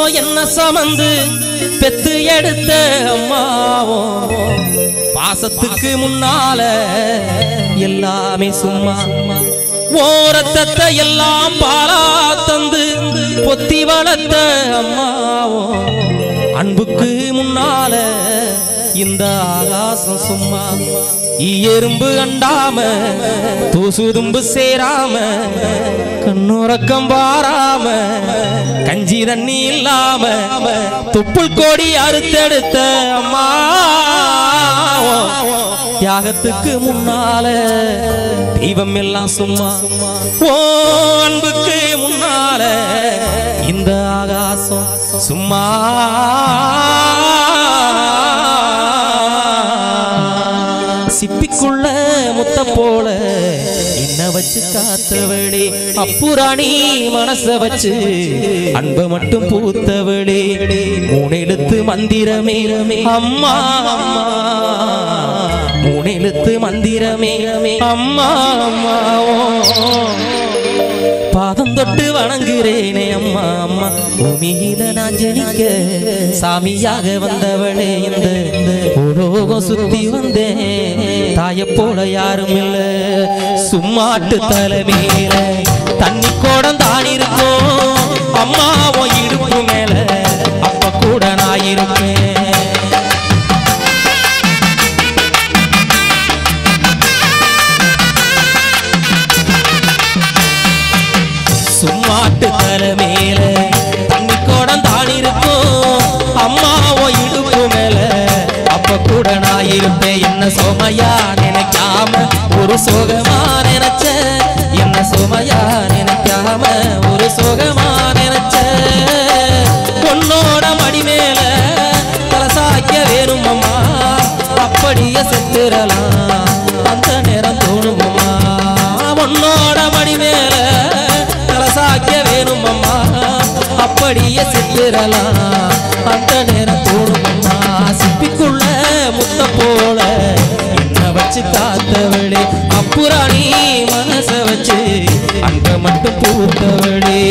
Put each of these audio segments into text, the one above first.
என்ன சமந்து பெத்து எடுத்த அம்மாவோ பாசத்துக்கு முன்னால எல்லாமே சும்மா ஓரத்தத்தை எல்லாம் பாலா தந்து பொத்தி வளர்த்த அம்மாவோ அன்புக்கு முன்னால இந்த ஆகாசம் சும்மா எறும்பு அண்டாம தூசுதும்பு சேராம கண்ணுறக்கம் பாராம கஞ்சி தண்ணி இல்லாம துப்புள் கோடி அறுத்தெடுத்த அம்மா தியாகத்துக்கு முன்னால தெய்வம் எல்லாம் சும்மா ஓ அன்புக்கு முன்னால இந்த ஆகாசம் சும்மா சிப்பிக்குள்ள முத்த போல என்ன வச்சு காத்தவளே அப்புராணி மனச வச்சு அன்ப மட்டும் பூத்தவளே மூணெழுத்து மந்திரமே அம்மா அம்மா மூணெழுத்து மந்திரமே அம்மா அம்மா ஓ பாதம் தொட்டு வணங்குறேனே அம்மா அம்மா பூமியில நான் ஜனிக்க சாமியாக வந்தவளே இந்த உலோகம் சுத்தி வந்தேன் தாய போல யாரும் இல்ல சும்மாட்டு தலைமையில தண்ணி கோடம் தான் இருக்கும் அம்மாவும் இடுப்பு மேல அப்ப கூட நான் இருப்பேன் சும்மாட்டு தர மேல தண்ணி கோடம் தான் இருக்கும் அம்மாவோ இடுப்பு மேல அப்ப கூட நான் இருப்பேன் என்ன சோமையா நினைக்காம ஒரு சோகமா நினைச்ச என்ன சோமையா நினைக்காம ஒரு சோகமா நினைச்ச பொண்ணோட மடி மேல தலசாய்க்க வேணும் அம்மா அப்படியே செத்துறலாம் அந்த நேரம் தோணும் அம்மா உன்னோட மடி மேல தலசாய்க்க வேணும் அம்மா அப்படியே செத்துறலாம் அந்த நேரம் தோணும் அம்மா சிப்பிக்குள்ள முத்த போல என்ன வச்சு காத்தவளே அப்புறாணி மனச வச்சு அங்க மட்டும் பூத்தவளே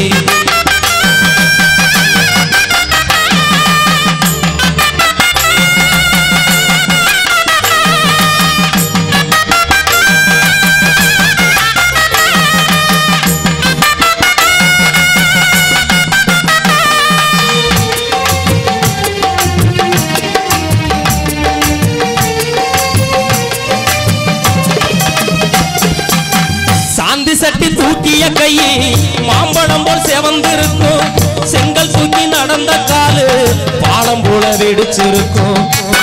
சாந்தி சட்டி தூக்கிய கையே மாம்பழம் போல் செவந்திருக்கும் செங்கல் தூக்கி நடந்த காலு பாலம் போல வெடிச்சிருக்கும்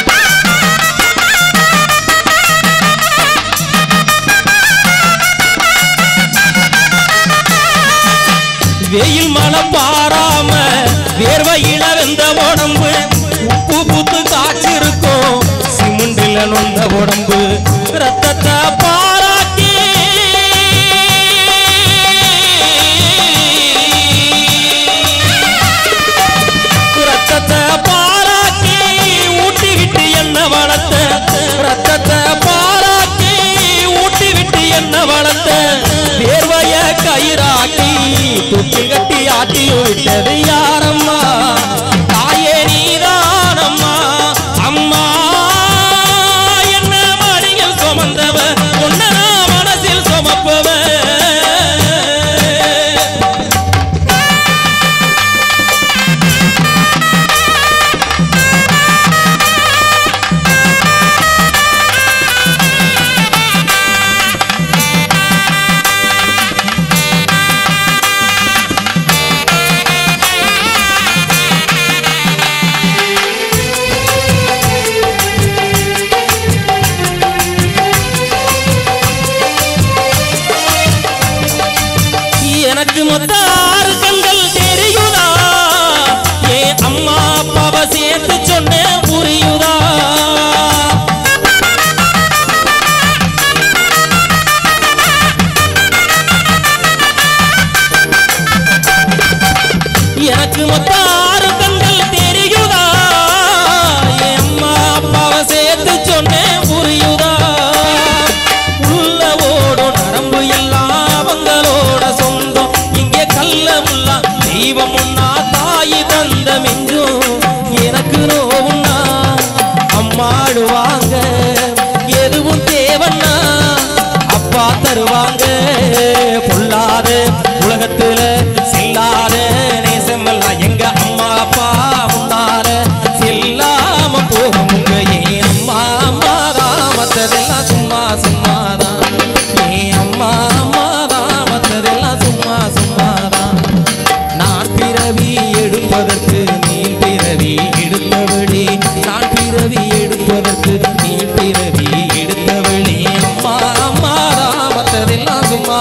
வெயில் மழை பாராம வேர்வையில வெந்த உடம்பு உப்பு பூத்து காய்ச்சிருக்கும் சிமெண்டில நொந்த உடம்பு ரத்தத்தை பாராட்டி ரத்தத்தை பாராட்டி ஊட்டி விட்டு என்ன வளர்த்த ரத்தத்தை பாராட்டி ஊட்டி விட்டு என்ன வளர்த்த வேர்வைய கயிறாக்கி தொட்டி கட்டி ஆட்டி விட்டது யாரம்மா தாயே நீதானம்மா அம்மா என்ன மடியில் சுமந்தவ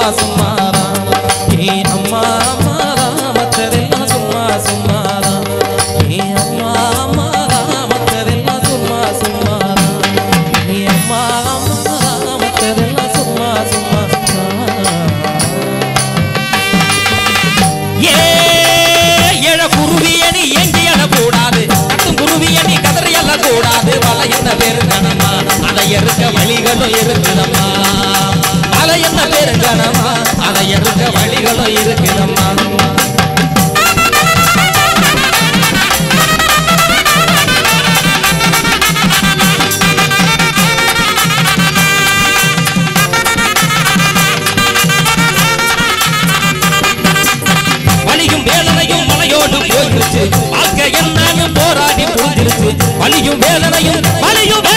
சும்மாதான் ஏ அம்மா அம்மாதான் மற்றதெல்லாம் சும்மா சும்மாதான் ஏ அம்மா அம்மாதான் மற்றதெல்லாம் சும்மா சும்மாதான் ஏ அம்மா அம்மாதான் மற்றதெல்லாம் சும்மா சும்மாதான் ஏ எழ குருவியணி எங்கி கூடாது கட்டும் குருவியணி கதறி எல்லாம் கூடாது வலை என்ன பெருங்கணமா அதை எடுக்க வழிகளும் இருக்குதம்மா வலை என்ன பெருங்கணமா அதை எடுக்க வழிகளும் இருக்குதம்மா வலியும் வேதனையும் மலையோடு போயிருச்சு வாழ்க்கை என்னன்னு போராடி புரிஞ்சிருச்சு வலியும் வேதனையும் வலியும்